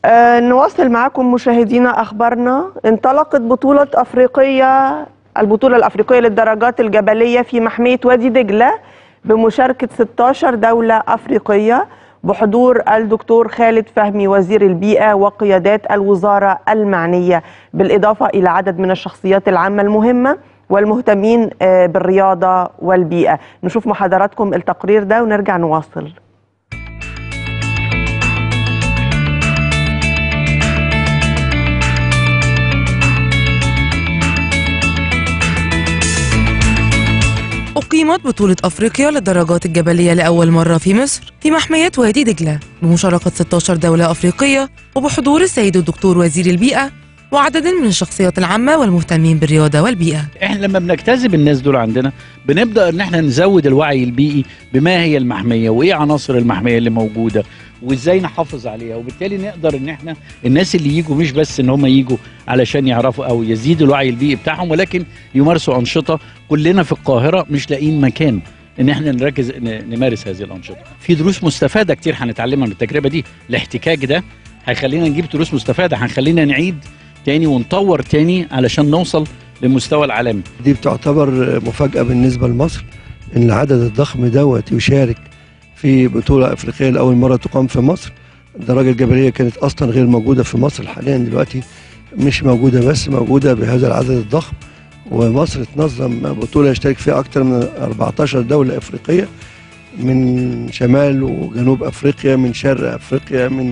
آه، نواصل معكم مشاهدينا اخبارنا انطلقت بطوله افريقيه البطوله الافريقيه للدرجات الجبليه في محميه وادي دجله بمشاركه 16 دوله افريقيه بحضور الدكتور خالد فهمي وزير البيئه وقيادات الوزاره المعنيه بالاضافه الى عدد من الشخصيات العامه المهمه والمهتمين آه، بالرياضه والبيئه نشوف مع حضراتكم التقرير ده ونرجع نواصل أقيمت بطولة أفريقيا للدرجات الجبلية لأول مرة في مصر في محمية وادي دجلة بمشاركة 16 دولة أفريقية وبحضور السيد الدكتور وزير البيئة وعدد من الشخصيات العامة والمهتمين بالرياضة والبيئة احنا لما بنجتذب الناس دول عندنا بنبدا ان احنا نزود الوعي البيئي بما هي المحميه وايه عناصر المحميه اللي موجوده وازاي نحافظ عليها وبالتالي نقدر ان احنا الناس اللي يجوا مش بس ان هم يجوا علشان يعرفوا او يزيدوا الوعي البيئي بتاعهم ولكن يمارسوا انشطه كلنا في القاهره مش لاقيين مكان ان احنا نركز ن- نمارس هذه الانشطه في دروس مستفاده كتير هنتعلمها من التجربه دي الاحتكاك ده هيخلينا نجيب دروس مستفاده هنخلينا نعيد تاني ونطور تاني علشان نوصل للمستوى العالمي دي بتعتبر مفاجأة بالنسبة لمصر إن العدد الضخم دوت يشارك في بطولة أفريقية لأول مرة تقام في مصر الدرجة الجبلية كانت أصلا غير موجودة في مصر حاليا دلوقتي مش موجودة بس موجودة بهذا العدد الضخم ومصر تنظم بطولة يشترك فيها أكثر من 14 دولة أفريقية من شمال وجنوب أفريقيا من شرق أفريقيا من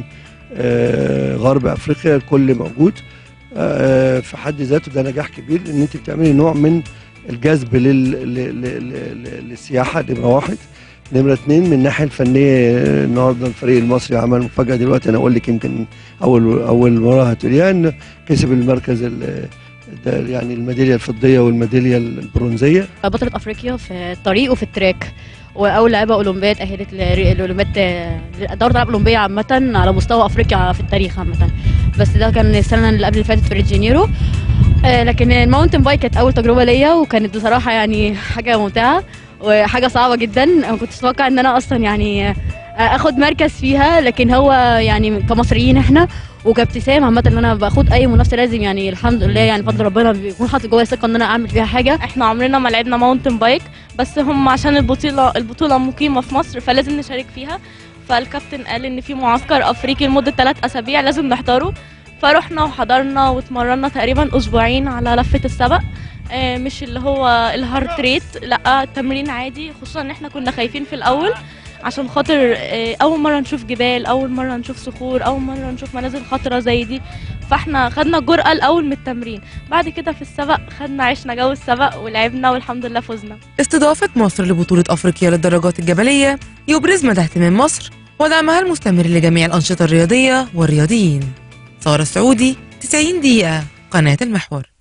آه، غرب أفريقيا الكل موجود آه، في حد ذاته ده نجاح كبير ان انت بتعملي نوع من الجذب لل... ل... ل... ل... للسياحه نمره واحد نمره اثنين من الناحيه الفنيه آه، النهارده الفريق المصري عمل مفاجاه دلوقتي انا اقول لك يمكن اول اول مره هتقوليها ان كسب المركز ال... ده يعني الميداليه الفضيه والميداليه البرونزيه بطلة افريقيا في الطريق وفي التراك واول لاعبه اولمبيه اتاهلت للاولمبياد دورة الالعاب الاولمبيه عامه على مستوى افريقيا في التاريخ عامه بس ده كان السنه اللي قبل اللي فاتت في ريو دي جانيرو آه، لكن الماونتن بايك كانت اول تجربه ليا وكانت بصراحه يعني حاجه ممتعه وحاجه صعبه جدا انا ما كنتش اتوقع ان انا اصلا يعني آه، اخد مركز فيها لكن هو يعني كمصريين احنا وكابتسام عامه ان انا باخد اي منافسه لازم يعني الحمد لله يعني بفضل ربنا بيكون حاطط جوايا ثقه ان انا اعمل فيها حاجه احنا عمرنا ما لعبنا ماونتن بايك بس هم عشان البطوله البطوله مقيمه في مصر فلازم نشارك فيها فالكابتن قال ان في معسكر افريقي لمده ثلاث اسابيع لازم نحضره فرحنا وحضرنا واتمرنا تقريبا اسبوعين على لفه السبق آه، مش اللي هو الهارت ريت لا تمرين عادي خصوصا ان احنا كنا خايفين في الاول عشان خاطر آه، اول مره نشوف جبال اول مره نشوف صخور اول مره نشوف منازل خطره زي دي فاحنا خدنا الجرأة الاول من التمرين بعد كده في السبق خدنا عشنا جو السبق ولعبنا والحمد لله فزنا استضافة مصر لبطولة أفريقيا للدرجات الجبلية يبرز مدى اهتمام مصر ودعمها المستمر لجميع الأنشطة الرياضية والرياضيين سارة السعودي 90 دقيقة قناة المحور